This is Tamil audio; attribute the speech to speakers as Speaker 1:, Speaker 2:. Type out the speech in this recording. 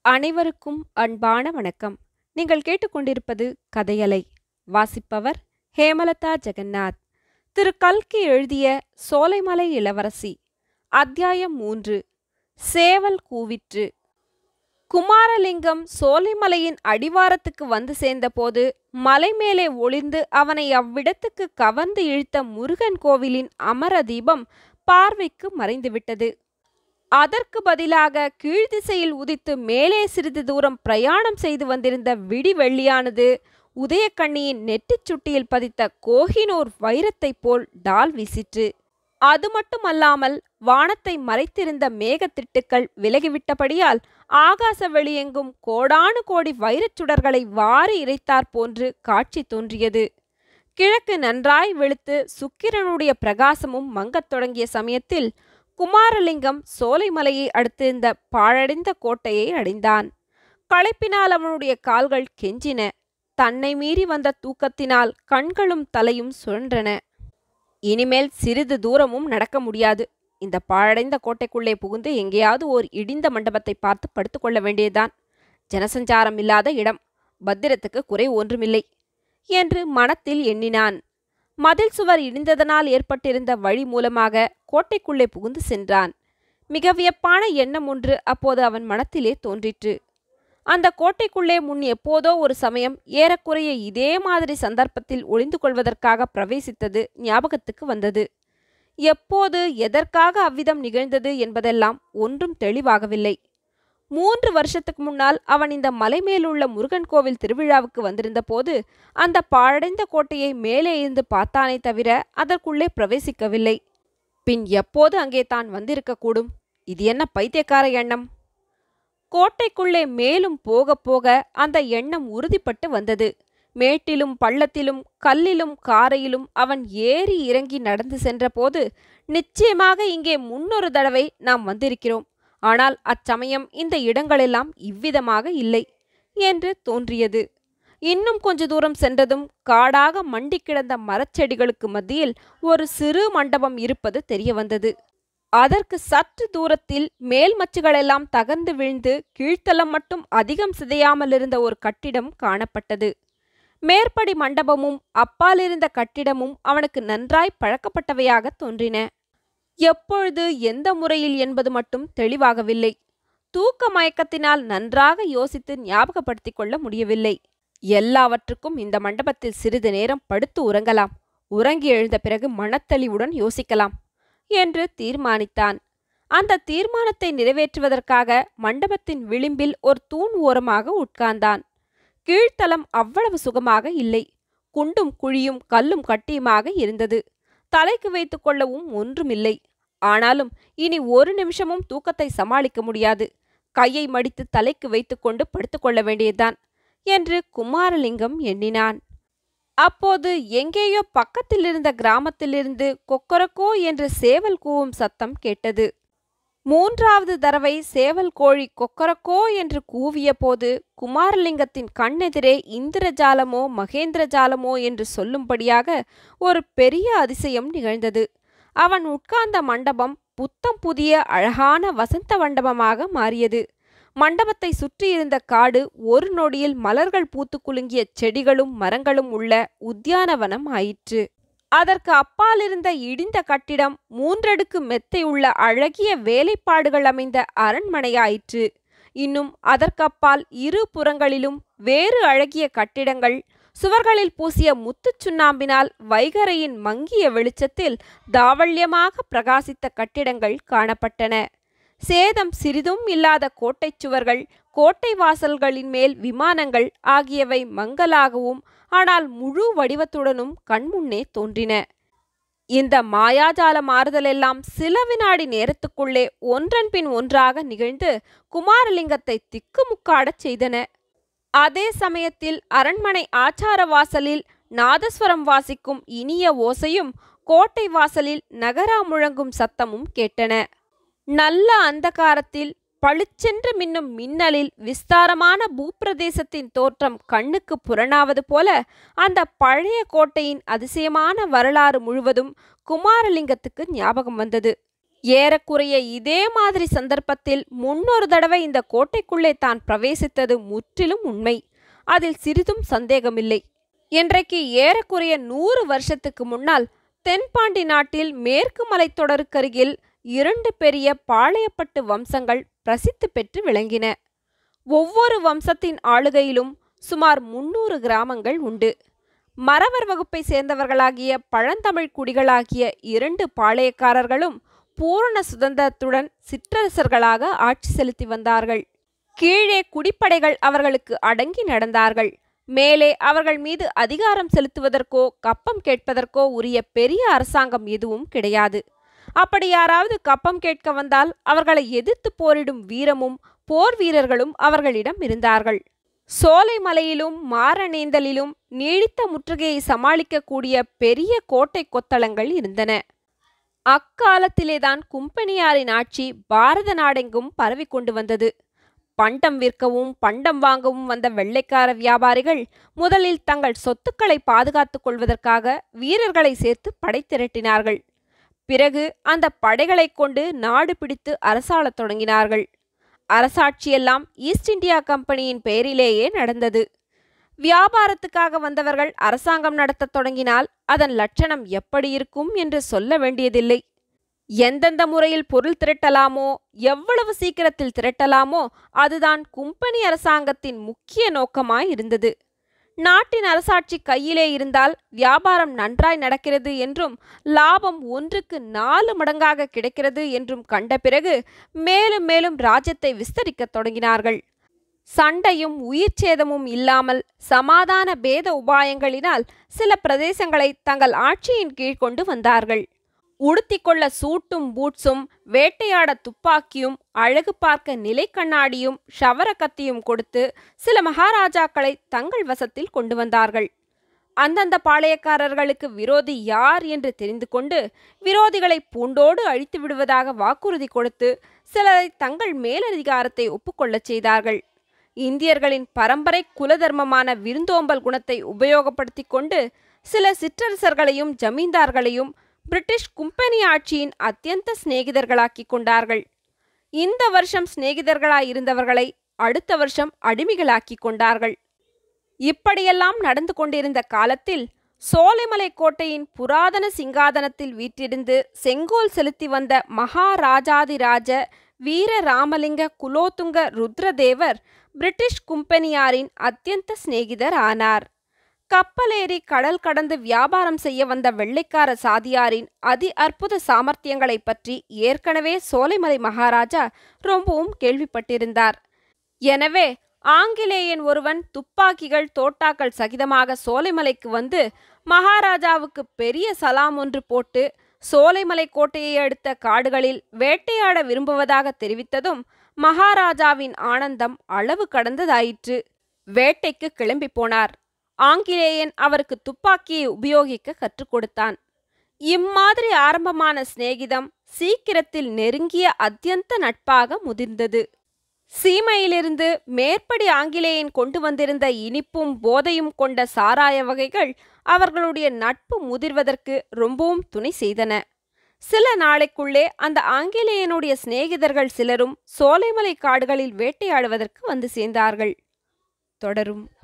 Speaker 1: அனைவருக்கும் அன்பான வணக்கம் நீங்கள் கேட்டுக்கொண்டிருப்பது கதையலை வாசிப்பவர் ஹேமலதா ஜெகநாத் திரு கல்கி எழுதிய சோலைமலை இளவரசி அத்தியாயம் மூன்று சேவல் கூவிற்று குமாரலிங்கம் சோலைமலையின் அடிவாரத்துக்கு வந்து சேர்ந்தபோது மலை மேலே ஒளிர்ந்து அவனை அவ்விடத்துக்கு கவர்ந்து இழுத்த முருகன் கோவிலின் அமர தீபம் பார்வைக்கு மறைந்துவிட்டது அதற்கு பதிலாக கீழ்திசையில் உதித்து மேலே சிறிது தூரம் பிரயாணம் செய்து வந்திருந்த விடி வெள்ளியானது உதயக்கண்ணியின் நெற்றிச் சுட்டியில் பதித்த கோஹினூர் வைரத்தைப் போல் டால் வீசிற்று அது மட்டுமல்லாமல் வானத்தை மறைத்திருந்த மேகத்திட்டுக்கள் விலகிவிட்டபடியால் ஆகாச வெளியெங்கும் கோடானு கோடி வைரச் சுடர்களை வாரி இறைத்தாற் போன்று காட்சி தோன்றியது கிழக்கு நன்றாய் வெளுத்து சுக்கிரனுடைய பிரகாசமும் மங்கத் தொடங்கிய சமயத்தில் குமாரலிங்கம் சோலைமலையை அடுத்திருந்த பாழடைந்த கோட்டையை அடைந்தான் களைப்பினால் அவனுடைய கால்கள் கெஞ்சின தன்னை மீறி வந்த தூக்கத்தினால் கண்களும் தலையும் சுழன்றன இனிமேல் சிறிது தூரமும் நடக்க முடியாது இந்த பாழடைந்த கோட்டைக்குள்ளே புகுந்து எங்கேயாவது ஓர் இடிந்த மண்டபத்தை பார்த்து படுத்துக்கொள்ள வேண்டியதுதான் ஜனசஞ்சாரம் இல்லாத இடம் பத்திரத்துக்கு குறை ஒன்றுமில்லை என்று மனத்தில் எண்ணினான் மதில் சுவர் இடிந்ததனால் ஏற்பட்டிருந்த வழி மூலமாக கோட்டைக்குள்ளே புகுந்து சென்றான் மிக வியப்பான எண்ணம் ஒன்று அப்போது அவன் மனத்திலே தோன்றிற்று அந்த கோட்டைக்குள்ளே முன் எப்போதோ ஒரு சமயம் ஏறக்குறைய இதே மாதிரி சந்தர்ப்பத்தில் ஒளிந்து கொள்வதற்காக பிரவேசித்தது ஞாபகத்துக்கு வந்தது எப்போது எதற்காக அவ்விதம் நிகழ்ந்தது என்பதெல்லாம் ஒன்றும் தெளிவாகவில்லை மூன்று வருஷத்துக்கு முன்னால் அவன் இந்த மலை மேலுள்ள முருகன் கோவில் திருவிழாவுக்கு வந்திருந்த போது அந்த பாழடைந்த கோட்டையை மேலே இருந்து பார்த்தானே தவிர அதற்குள்ளே பிரவேசிக்கவில்லை பின் எப்போது அங்கே தான் வந்திருக்கக்கூடும் இது என்ன பைத்தியக்கார எண்ணம் கோட்டைக்குள்ளே மேலும் போக போக அந்த எண்ணம் உறுதிப்பட்டு வந்தது மேட்டிலும் பள்ளத்திலும் கல்லிலும் காரையிலும் அவன் ஏறி இறங்கி நடந்து சென்றபோது நிச்சயமாக இங்கே முன்னொரு தடவை நாம் வந்திருக்கிறோம் ஆனால் அச்சமயம் இந்த இடங்களெல்லாம் இவ்விதமாக இல்லை என்று தோன்றியது இன்னும் கொஞ்ச தூரம் சென்றதும் காடாக மண்டி கிடந்த மரச்செடிகளுக்கு மத்தியில் ஒரு சிறு மண்டபம் இருப்பது தெரிய வந்தது அதற்கு சற்று தூரத்தில் மேல் மச்சுகளெல்லாம் தகர்ந்து விழுந்து கீழ்த்தளம் மட்டும் அதிகம் சிதையாமல் இருந்த ஒரு கட்டிடம் காணப்பட்டது மேற்படி மண்டபமும் அப்பால் இருந்த கட்டிடமும் அவனுக்கு நன்றாய் பழக்கப்பட்டவையாக தோன்றின எப்பொழுது எந்த முறையில் என்பது மட்டும் தெளிவாகவில்லை தூக்க மயக்கத்தினால் நன்றாக யோசித்து ஞாபகப்படுத்திக் கொள்ள முடியவில்லை எல்லாவற்றுக்கும் இந்த மண்டபத்தில் சிறிது நேரம் படுத்து உறங்கலாம் உறங்கி எழுந்த பிறகு மனத்தெளிவுடன் யோசிக்கலாம் என்று தீர்மானித்தான் அந்த தீர்மானத்தை நிறைவேற்றுவதற்காக மண்டபத்தின் விளிம்பில் ஒரு தூண் ஓரமாக உட்கார்ந்தான் கீழ்த்தளம் அவ்வளவு சுகமாக இல்லை குண்டும் குழியும் கல்லும் கட்டியுமாக இருந்தது தலைக்கு வைத்துக் கொள்ளவும் ஒன்றுமில்லை ஆனாலும் இனி ஒரு நிமிஷமும் தூக்கத்தை சமாளிக்க முடியாது கையை மடித்து தலைக்கு வைத்துக்கொண்டு படுத்துக்கொள்ள வேண்டியதுதான் என்று குமாரலிங்கம் எண்ணினான் அப்போது எங்கேயோ பக்கத்தில் இருந்த கிராமத்திலிருந்து கொக்கரக்கோ என்று சேவல் கூவும் சத்தம் கேட்டது மூன்றாவது தடவை சேவல் கோழி கொக்கரக்கோ என்று கூவிய போது குமாரலிங்கத்தின் கண்ணெதிரே இந்திரஜாலமோ மகேந்திரஜாலமோ என்று சொல்லும்படியாக ஒரு பெரிய அதிசயம் நிகழ்ந்தது அவன் உட்கார்ந்த மண்டபம் புத்தம் புதிய அழகான வசந்த மண்டபமாக மாறியது மண்டபத்தை சுற்றியிருந்த காடு ஒரு நொடியில் மலர்கள் பூத்து குலுங்கிய செடிகளும் மரங்களும் உள்ள உத்தியானவனம் ஆயிற்று அதற்கு அப்பால் இருந்த இடிந்த கட்டிடம் மூன்றடுக்கு மெத்தை உள்ள அழகிய வேலைப்பாடுகள் அமைந்த அரண்மனையாயிற்று இன்னும் அதற்கப்பால் இரு புறங்களிலும் வேறு அழகிய கட்டிடங்கள் சுவர்களில் பூசிய முத்துச் சுண்ணாம்பினால் வைகரையின் மங்கிய வெளிச்சத்தில் தாவள்யமாக பிரகாசித்த கட்டிடங்கள் காணப்பட்டன சேதம் சிறிதும் இல்லாத கோட்டைச் சுவர்கள் கோட்டை வாசல்களின் மேல் விமானங்கள் ஆகியவை மங்கலாகவும் ஆனால் முழு வடிவத்துடனும் கண்முன்னே தோன்றின இந்த மாயாஜால மாறுதலெல்லாம் சில வினாடி நேரத்துக்குள்ளே ஒன்றன் பின் ஒன்றாக நிகழ்ந்து குமாரலிங்கத்தை திக்குமுக்காடச் செய்தன அதே சமயத்தில் அரண்மனை ஆச்சார வாசலில் நாதஸ்வரம் வாசிக்கும் இனிய ஓசையும் கோட்டை வாசலில் நகரா முழங்கும் சத்தமும் கேட்டன நல்ல அந்தகாரத்தில் பளிச்சென்று மின்னும் மின்னலில் விஸ்தாரமான பூப்பிரதேசத்தின் தோற்றம் கண்ணுக்கு புலனாவது போல அந்த பழைய கோட்டையின் அதிசயமான வரலாறு முழுவதும் குமாரலிங்கத்துக்கு ஞாபகம் வந்தது ஏறக்குறைய இதே மாதிரி சந்தர்ப்பத்தில் முன்னொரு தடவை இந்த கோட்டைக்குள்ளே தான் பிரவேசித்தது முற்றிலும் உண்மை அதில் சிறிதும் சந்தேகமில்லை இன்றைக்கு ஏறக்குறைய நூறு வருஷத்துக்கு முன்னால் தென்பாண்டி நாட்டில் மேற்கு மலைத்தொடருக்கருகில் இரண்டு பெரிய பாளையப்பட்டு வம்சங்கள் பிரசித்தி பெற்று விளங்கின ஒவ்வொரு வம்சத்தின் ஆளுகையிலும் சுமார் முன்னூறு கிராமங்கள் உண்டு மறவர் வகுப்பை சேர்ந்தவர்களாகிய பழந்தமிழ் குடிகளாகிய இரண்டு பாளையக்காரர்களும் பூரண சுதந்திரத்துடன் சிற்றரசர்களாக ஆட்சி செலுத்தி வந்தார்கள் கீழே குடிப்படைகள் அவர்களுக்கு அடங்கி நடந்தார்கள் மேலே அவர்கள் மீது அதிகாரம் செலுத்துவதற்கோ கப்பம் கேட்பதற்கோ உரிய பெரிய அரசாங்கம் எதுவும் கிடையாது அப்படி யாராவது கப்பம் கேட்க வந்தால் அவர்களை எதிர்த்து போரிடும் வீரமும் போர் வீரர்களும் அவர்களிடம் இருந்தார்கள் சோலைமலையிலும் மாரணேந்தலிலும் நீடித்த முற்றுகையை சமாளிக்கக்கூடிய பெரிய கோட்டை கொத்தளங்கள் இருந்தன அக்காலத்திலேதான் கும்பனியாரின் ஆட்சி பாரத நாடெங்கும் பரவி கொண்டு வந்தது பண்டம் விற்கவும் பண்டம் வாங்கவும் வந்த வெள்ளைக்கார வியாபாரிகள் முதலில் தங்கள் சொத்துக்களை பாதுகாத்துக் கொள்வதற்காக வீரர்களை சேர்த்து படை திரட்டினார்கள் பிறகு அந்த படைகளைக் கொண்டு நாடு பிடித்து அரசாளத் தொடங்கினார்கள் அரசாட்சியெல்லாம் ஈஸ்ட் இந்தியா கம்பெனியின் பெயரிலேயே நடந்தது வியாபாரத்துக்காக வந்தவர்கள் அரசாங்கம் நடத்தத் தொடங்கினால் அதன் லட்சணம் எப்படி இருக்கும் என்று சொல்ல வேண்டியதில்லை எந்தெந்த முறையில் பொருள் திரட்டலாமோ எவ்வளவு சீக்கிரத்தில் திரட்டலாமோ அதுதான் கும்பனி அரசாங்கத்தின் முக்கிய நோக்கமாய் இருந்தது நாட்டின் அரசாட்சி கையிலே இருந்தால் வியாபாரம் நன்றாய் நடக்கிறது என்றும் லாபம் ஒன்றுக்கு நாலு மடங்காக கிடைக்கிறது என்றும் கண்ட பிறகு மேலும் மேலும் ராஜ்யத்தை விஸ்தரிக்கத் தொடங்கினார்கள் சண்டையும் உயிர் சேதமும் இல்லாமல் சமாதான பேத உபாயங்களினால் சில பிரதேசங்களை தங்கள் ஆட்சியின் கீழ் கொண்டு வந்தார்கள் உடுத்திக்கொள்ள சூட்டும் பூட்ஸும் வேட்டையாட துப்பாக்கியும் அழகு பார்க்க நிலை கண்ணாடியும் ஷவர கத்தியும் கொடுத்து சில மகாராஜாக்களை தங்கள் வசத்தில் கொண்டு வந்தார்கள் அந்தந்த பாளையக்காரர்களுக்கு விரோதி யார் என்று தெரிந்து கொண்டு விரோதிகளை பூண்டோடு அழித்து விடுவதாக வாக்குறுதி கொடுத்து சிலரை தங்கள் மேலதிகாரத்தை ஒப்புக்கொள்ளச் செய்தார்கள் இந்தியர்களின் பரம்பரை குலதர்மமான விருந்தோம்பல் குணத்தை உபயோகப்படுத்தி கொண்டு சில சிற்றரசர்களையும் ஜமீன்தார்களையும் பிரிட்டிஷ் கும்பெனி ஆட்சியின் அத்தியந்த சிநேகிதர்களாக்கிக் கொண்டார்கள் இந்த வருஷம் சிநேகிதர்களாயிருந்தவர்களை அடுத்த வருஷம் அடிமைகளாக்கிக் கொண்டார்கள் இப்படியெல்லாம் நடந்து கொண்டிருந்த காலத்தில் சோலைமலை கோட்டையின் புராதன சிங்காதனத்தில் வீற்றிருந்து செங்கோல் செலுத்தி வந்த மகாராஜாதிராஜ வீர ராமலிங்க குலோத்துங்க ருத்ரதேவர் பிரிட்டிஷ் கும்பெனியாரின் அத்தியந்த சிநேகிதர் ஆனார் கப்பலேறி கடல் கடந்து வியாபாரம் செய்ய வந்த வெள்ளைக்கார சாதியாரின் அதி அற்புத சாமர்த்தியங்களை பற்றி ஏற்கனவே சோலைமலை மகாராஜா ரொம்பவும் கேள்விப்பட்டிருந்தார் எனவே ஆங்கிலேயன் ஒருவன் துப்பாக்கிகள் தோட்டாக்கள் சகிதமாக சோலைமலைக்கு வந்து மகாராஜாவுக்கு பெரிய சலாம் ஒன்று போட்டு சோலைமலை கோட்டையை அடுத்த காடுகளில் வேட்டையாட விரும்புவதாக தெரிவித்ததும் மகாராஜாவின் ஆனந்தம் அளவு கடந்ததாயிற்று வேட்டைக்கு கிளம்பி போனார் ஆங்கிலேயன் அவருக்கு துப்பாக்கியை உபயோகிக்க கற்றுக் கொடுத்தான் இம்மாதிரி ஆரம்பமான சிநேகிதம் சீக்கிரத்தில் நெருங்கிய அத்தியந்த நட்பாக முதிர்ந்தது சீமையிலிருந்து மேற்படி ஆங்கிலேயன் கொண்டு வந்திருந்த இனிப்பும் போதையும் கொண்ட சாராய வகைகள் அவர்களுடைய நட்பு முதிர்வதற்கு ரொம்பவும் துணை செய்தன சில நாளைக்குள்ளே அந்த ஆங்கிலேயனுடைய சிநேகிதர்கள் சிலரும் சோலைமலை காடுகளில் வேட்டையாடுவதற்கு வந்து சேர்ந்தார்கள் தொடரும்